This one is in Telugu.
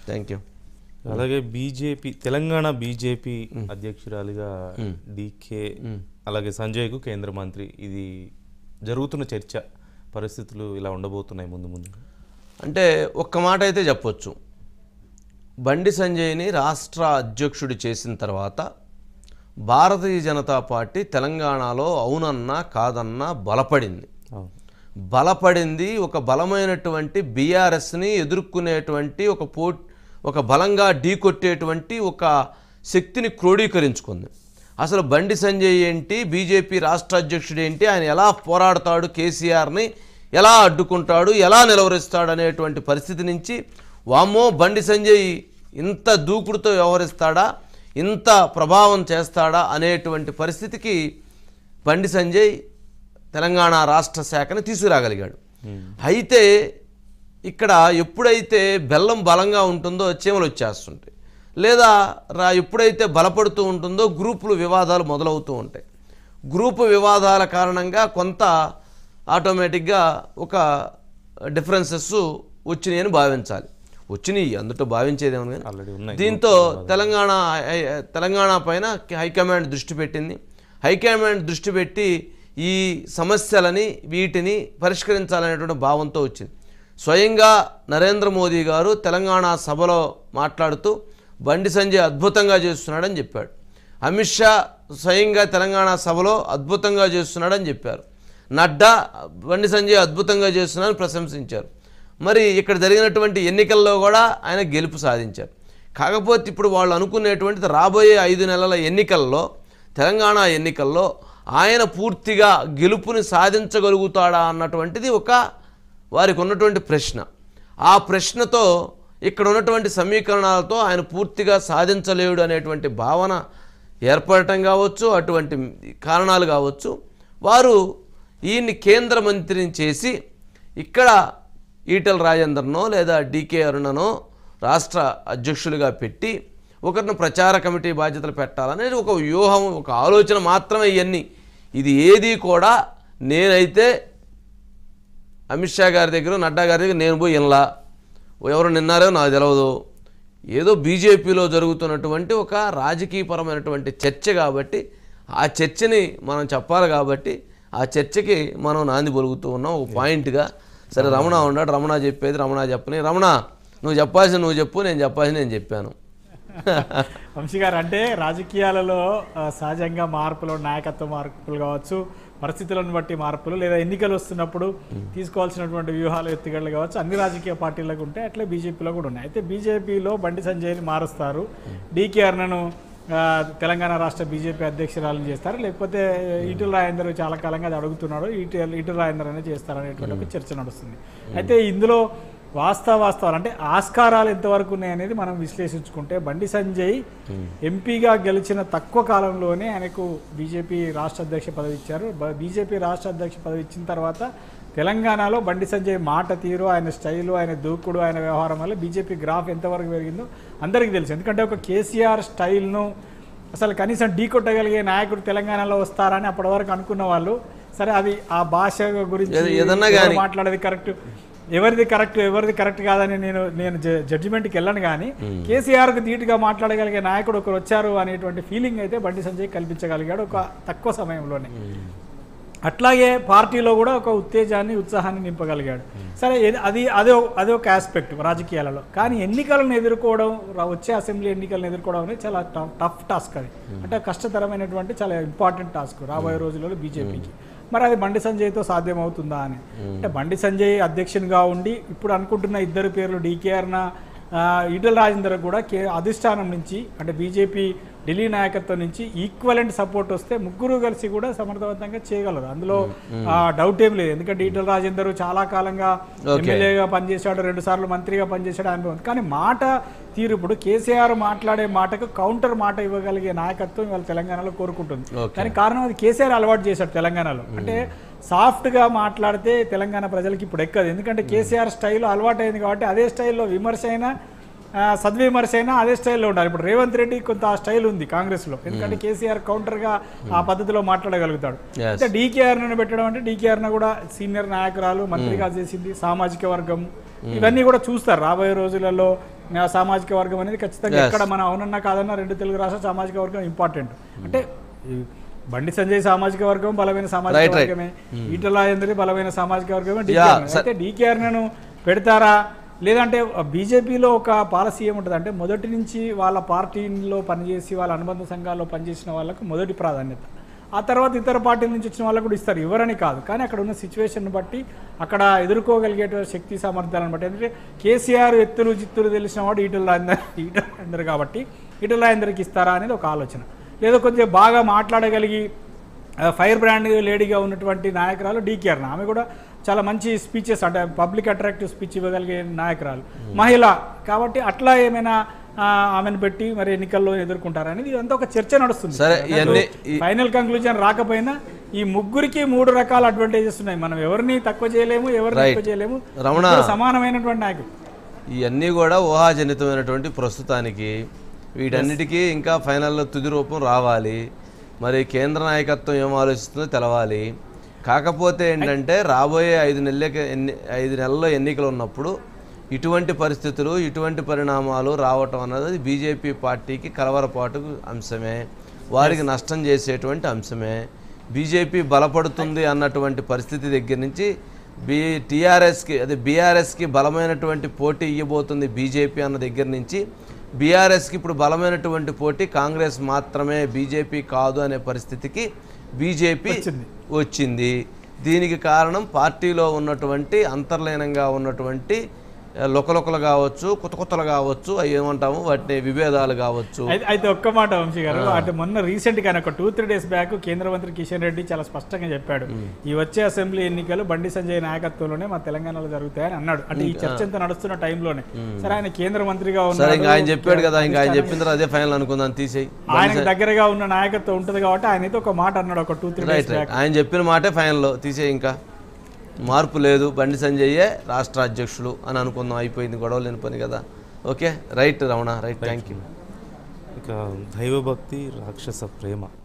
థ్యాంక్ యూ అలాగే బీజేపీ తెలంగాణ బీజేపీ అధ్యక్షురాలిగా డీకే అలాగే సంజయ్కు కేంద్ర మంత్రి ఇది జరుగుతున్న చర్చ పరిస్థితులు ఇలా ఉండబోతున్నాయి ముందు ముందు అంటే ఒక్క మాట అయితే చెప్పొచ్చు బండి సంజయ్ని రాష్ట్ర అధ్యక్షుడు చేసిన తర్వాత భారతీయ జనతా పార్టీ తెలంగాణలో అవునన్నా కాదన్నా బలపడింది అవును బలపడింది ఒక బలమైనటువంటి బీఆర్ఎస్ని ఎదుర్కొనేటువంటి ఒక పో ఒక బలంగా ఢీకొట్టేటువంటి ఒక శక్తిని క్రోడీకరించుకుంది అసలు బండి సంజయ్ ఏంటి బీజేపీ రాష్ట్ర అధ్యక్షుడు ఏంటి ఆయన ఎలా పోరాడతాడు కేసీఆర్ని ఎలా అడ్డుకుంటాడు ఎలా నిలవరిస్తాడు అనేటువంటి పరిస్థితి నుంచి వామ్మో బండి సంజయ్ ఇంత దూకుడుతో వ్యవహరిస్తాడా ఇంత ప్రభావం చేస్తాడా అనేటువంటి పరిస్థితికి బండి సంజయ్ తెలంగాణ రాష్ట్ర శాఖని తీసుకురాగలిగాడు అయితే ఇక్కడ ఎప్పుడైతే బెల్లం బలంగా ఉంటుందో చీమలు వచ్చేస్తుంటాయి లేదా రా ఎప్పుడైతే బలపడుతూ ఉంటుందో గ్రూపులు వివాదాలు మొదలవుతూ ఉంటాయి గ్రూపు వివాదాల కారణంగా కొంత ఆటోమేటిక్గా ఒక డిఫరెన్సెస్ వచ్చినాయని భావించాలి వచ్చినాయి అందులో భావించేదేమో కానీ ఆల్రెడీ ఉన్నాయి దీంతో తెలంగాణ హై- తెలంగాణ పైన హైకమాండ్ దృష్టి పెట్టింది హైకమాండ్ దృష్టి పెట్టి ఈ సమస్యలని వీటిని పరిష్కరించాలనేటువంటి భావంతో వచ్చింది స్వయంగా నరేంద్ర మోదీ గారు తెలంగాణ సభలో మాట్లాడుతూ బండి సంజయ్ అద్భుతంగా చేస్తున్నాడని చెప్పాడు అమిత్ షా స్వయంగా తెలంగాణ సభలో అద్భుతంగా చేస్తున్నాడని చెప్పారు నడ్డా బండి సంజయ్ అద్భుతంగా చేస్తున్నాడని ప్రశంసించారు మరి ఇక్కడ జరిగినటువంటి ఎన్నికల్లో కూడా ఆయన గెలుపు సాధించారు కాకపోతే ఇప్పుడు వాళ్ళు అనుకునేటువంటిది రాబోయే ఐదు నెలల ఎన్నికల్లో తెలంగాణ ఎన్నికల్లో ఆయన పూర్తిగా గెలుపుని సాధించగలుగుతాడా అన్నటువంటిది ఒక వారికి ఉన్నటువంటి ప్రశ్న ఆ ప్రశ్నతో ఇక్కడ ఉన్నటువంటి సమీకరణాలతో ఆయన పూర్తిగా సాధించలేడు అనేటువంటి భావన ఏర్పడటం కావచ్చు అటువంటి కారణాలు కావచ్చు వారు ఈయన్ని కేంద్ర మంత్రిని చేసి ఇక్కడ ఈటల రాజేందర్నో లేదా డీకే అరుణనో రాష్ట్ర అధ్యక్షులుగా పెట్టి ఒకరిని ప్రచార కమిటీ బాధ్యతలు పెట్టాలనేది ఒక వ్యూహం ఒక ఆలోచన మాత్రమే ఇవన్నీ ఇది ఏది కూడా నేనైతే అమిత్ షా గారి దగ్గర నడ్డా గారి దగ్గర నేను పోయి వినలా ఎవరు నిన్నారో నాకు తెలియదు ఏదో బీజేపీలో జరుగుతున్నటువంటి ఒక రాజకీయపరమైనటువంటి చర్చ కాబట్టి ఆ చర్చని మనం చెప్పాలి కాబట్టి ఆ చర్చకి మనం నాంది పలుకుతూ ఉన్నాం ఒక పాయింట్గా సరే రమణ ఉన్నాడు రమణ చెప్పేది రమణ చెప్పని రమణ నువ్వు చెప్పాల్సి నువ్వు చెప్పు నేను చెప్పాల్సి నేను చెప్పాను వంశీ గారు అంటే రాజకీయాలలో ఆ, సహజంగా మార్పులు నాయకత్వ మార్పులు కావచ్చు పరిస్థితులను బట్టి మార్పులు లేదా ఎన్నికలు వస్తున్నప్పుడు తీసుకోవాల్సినటువంటి వ్యూహాలు ఎత్తుగడలు కావచ్చు అన్ని రాజకీయ పార్టీలకు ఉంటాయి అట్లే బీజేపీలో కూడా ఉన్నాయి అయితే బీజేపీలో బండి సంజయ్ని మారుస్తారు డీకే అరుణను ఆ, తెలంగాణ రాష్ట్ర బీజేపీ అధ్యక్షురాలను చేస్తారు లేకపోతే ఈటల రాజేందర్ చాలా కాలంగా అది అడుగుతున్నాడు ఈటల ఈటల రాజేందర్ అనే చేస్తారు అనేటువంటి ఒక చర్చ నడుస్తుంది అయితే ఇందులో వాస్తవ వాస్తవాలు అంటే ఆస్కారాలు ఎంతవరకు ఉన్నాయనేది మనం విశ్లేషించుకుంటే బండి సంజయ్ ఎంపీగా గెలిచిన తక్కువ కాలంలోనే ఆయనకు బీజేపీ రాష్ట్ర అధ్యక్ష పదవి ఇచ్చారు బ- బీజేపీ రాష్ట్ర అధ్యక్ష పదవి ఇచ్చిన తర్వాత తెలంగాణలో బండి సంజయ్ మాట తీరు ఆయన స్టైలు ఆయన దూకుడు ఆయన వ్యవహారం వల్ల బీజేపీ గ్రాఫ్ ఎంతవరకు పెరిగిందో అందరికీ తెలుసు ఎందుకంటే ఒక కేసీఆర్ స్టైల్ను అసలు కనీసం ఢీ కొట్టగలిగే నాయకుడు తెలంగాణలో వస్తారని అప్పటి వరకు అనుకున్న వాళ్ళు సరే అది ఆ భాష గురించి ఏద- ఏదన్నా ఎవరు గానీ. మాట్లాడేది కరెక్ట్ ఎవరిది కరెక్ట్ ఎవరిది కరెక్ట్ కాదని నేను నేను జడ్జిమెంట్కి వెళ్ళను కానీ కేసీఆర్కు ధీటుగా మాట్లాడగలిగే నాయకుడు ఒకరు వచ్చారు అనేటువంటి ఫీలింగ్ అయితే బండి సంజయ్ కల్పించగలిగాడు ఒక తక్కువ సమయంలోనే అట్లాగే పార్టీలో కూడా ఒక ఉత్తేజాన్ని ఉత్సాహాన్ని నింపగలిగాడు సరే ఇది- అది అదే అదే ఒక ఆస్పెక్ట్ రాజకీయాలలో కానీ ఎన్నికలను ఎదుర్కోవడం రా- వచ్చే అసెంబ్లీ ఎన్నికలను ఎదుర్కోవడం అనేది చాలా టఫ్- టఫ్ టాస్క్ అది అంటే కష్టతరమైనటువంటి చాలా ఇంపార్టెంట్ టాస్క్ రాబోయే రోజుల్లో బీజేపీకి మరి అది బండి సంజయ్తో సాధ్యమవుతుందా అని అంటే బండి సంజయ్ అధ్యక్షునిగా ఉండి ఇప్పుడు అనుకుంటున్న ఇద్దరు పేర్లు డీకేఆర్న ఈటల రాజేందర్ కూడా కే అధిష్టానం నుంచి అంటే బీజేపీ ఢిల్లీ నాయకత్వం నుంచి ఈక్వలెంట్ సపోర్ట్ వస్తే ముగ్గురు కలిసి కూడా సమర్థవంతంగా చేయగలరు అందులో ఆ, డౌట్ ఏం లేదు ఎందుకంటే ఈటల రాజేందర్ చాలా కాలంగా ఎమ్మెల్యేగా పనిచేశాడు రెండు సార్లు మంత్రిగా పనిచేశాడు అనుభవం ఉంది. కానీ మాట తీరు ఇప్పుడు కేసీఆర్ మాట్లాడే మాటకు కౌంటర్ మాట ఇవ్వగలిగే నాయకత్వం ఇవాళ తెలంగాణలో కోరుకుంటుంది Okay. దానికి కారణం అది కేసీఆర్ అలవాటు చేశాడు తెలంగాణలో అంటే సాఫ్ట్ గా మాట్లాడితే తెలంగాణ ప్రజలకి ఇప్పుడు ఎక్కదు ఎందుకంటే కేసీఆర్ స్టైల్ అలవాటు అయింది కాబట్టి అదే స్టైల్లో విమర్శ అయినా ఆ, సద్విమర్శ అయినా అదే స్టైల్లో ఉండాలి ఇప్పుడు రేవంత్ రెడ్డి కొంత ఆ స్టైల్ ఉంది కాంగ్రెస్లో ఎందుకంటే కేసీఆర్ కౌంటర్గా ఆ పద్ధతిలో మాట్లాడగలుగుతాడు Yes. అయితే డీకేఆర్ను పెట్టడం అంటే డీకేఆర్ను కూడా సీనియర్ నాయకురాలు మంత్రిగా చేసింది సామాజిక వర్గం ఇవన్నీ కూడా చూస్తారు రాబోయే రోజులలో ఆ సామాజిక వర్గం అనేది ఖచ్చితంగా Yes. ఎక్కడ మన అవునన్నా కాదన్నా రెండు తెలుగు రాష్ట్ర సామాజిక వర్గం ఇంపార్టెంట్ అంటే ఈ బండి సంజయ్ సామాజిక వర్గం బలమైన సామాజిక Right, right. వర్గమే ఈటల అందరి బలమైన సామాజిక వర్గమే Yeah, DKR. అయితే డీకేఆర్ను పెడతారా లేదంటే బీజేపీలో ఒక పాలసీ ఏముంటుంది అంటే మొదటి నుంచి వాళ్ళ పార్టీలో పనిచేసి వాళ్ళ అనుబంధ సంఘాల్లో పనిచేసిన వాళ్ళకు మొదటి ప్రాధాన్యత ఆ తర్వాత ఇతర పార్టీల నుంచి వచ్చిన వాళ్ళకు కూడా ఇస్తారు ఎవరని కాదు కానీ అక్కడ ఉన్న సిచ్యువేషన్ బట్టి అక్కడ ఎదుర్కోగలిగే శక్తి సామర్థ్యాలను బట్టి ఎందుకంటే కేసీఆర్ ఎత్తులు జిత్తులు తెలిసిన వాడు ఈటల రాజేందర్ ఈటల రాజేందర్ కాబట్టి ఈటల రాజేందర్కి ఇస్తారా అనేది ఒక ఆలోచన లేదా కొద్దిగా బాగా మాట్లాడగలిగి ఆ, ఫైర్ బ్రాండ్ లేడీగా ఉన్నటువంటి నాయకురాలు డీకేఆర్ ఆమె కూడా చాలా మంచి స్పీచెస్ అంటే పబ్లిక్ అట్రాక్టివ్ స్పీచ్ ఇవ్వగలిగే నాయకురాలు మహిళ కాబట్టి అట్లా ఏమైనా ఆ, ఆమెను పెట్టి మరి ఎన్నికల్లో ఎదుర్కొంటారనేది ఇదంతా ఒక చర్చ నడుస్తుంది సరే, ఇవన్నీ ఈ- ఫైనల్ కంక్లూజన్ రాకపోయినా ఈ ముగ్గురికి మూడు రకాల అడ్వాంటేజెస్ ఉన్నాయి మనం ఎవరిని తక్కువ చేయలేము ఎవరిని Right. ఎక్కువ చేయలేము రమణ. ముగ్గురు సమానమైనటువంటి నాయకులు ఇవన్నీ కూడా ఊహాజనితమైనటువంటి ప్రస్తుతానికి వీటన్నిటికీ ఇంకా ఫైనల్లో తుది రూపం రావాలి మరి కేంద్ర నాయకత్వం ఏం ఆలోచిస్తుందో తెలవాలి కాకపోతే ఏంటంటే రాబోయే ఐదు నెలలకి ఎన్ని ఐదు నెలల్లో ఎన్నికలు ఉన్నప్పుడు ఇటువంటి పరిస్థితులు ఇటువంటి పరిణామాలు రావటం అన్నది బీజేపీ పార్టీకి కలవరపాటు అంశమే వారికి నష్టం చేసేటువంటి అంశమే బీజేపీ బలపడుతుంది అన్నటువంటి పరిస్థితి దగ్గర నుంచి బీ టీఆర్ఎస్కి అదే బీఆర్ఎస్కి బలమైనటువంటి పోటీ ఇవ్వబోతుంది బీజేపీ అన్న దగ్గర నుంచి బీఆర్ఎస్కి ఇప్పుడు బలమైనటువంటి పోటీ కాంగ్రెస్ మాత్రమే బీజేపీ కాదు అనే పరిస్థితికి బీజేపీ వచ్చింది దీనికి కారణం పార్టీలో ఉన్నటువంటి అంతర్లీనంగా ఉన్నటువంటి ఆ, లుకలుకలు కావచ్చు కొత్త కొత్తలు కావచ్చు అవి ఏమంటాము వాటిని విభేదాలు కావచ్చు అయితే అయితే ఒక్క మాట వంశీ గారు అంటే మొన్న రీసెంట్ గా ఒక టూ త్రీ డేస్ బ్యాక్ కేంద్ర మంత్రి కిషన్ రెడ్డి చాలా స్పష్టంగా చెప్పాడు ఈ వచ్చే అసెంబ్లీ ఎన్నికలు బండి సంజయ్ నాయకత్వంలోనే మా తెలంగాణలో జరుగుతాయని అన్నాడు అంటే ఈ చర్చ అంతా నడుస్తున్న టైంలోనే సరే ఆయన కేంద్ర మంత్రిగా సరే ఉన్నాడు ఇంకా ఆయన చెప్పాడు కదా ఇంకా ఆయన చెప్పిన తర్వాత అదే ఫైనల్ అనుకుందాం తీసేయి ఆయనకు దగ్గరగా ఉన్న నాయకత్వం ఉంటుంది కాబట్టి ఆయన అయితే ఒక మాట అన్నాడు ఒక two three days right right ఆయన చెప్పిన మాటే ఫైనల్లో తీసేయి ఇంకా మార్పు లేదు బండి సంజయ్యే రాష్ట్ర అధ్యక్షులు అని అనుకుందాం అయిపోయింది గొడవ లేని పని కదా okay right Ramana right thank you ఇక దైవభక్తి రాక్షస ప్రేమ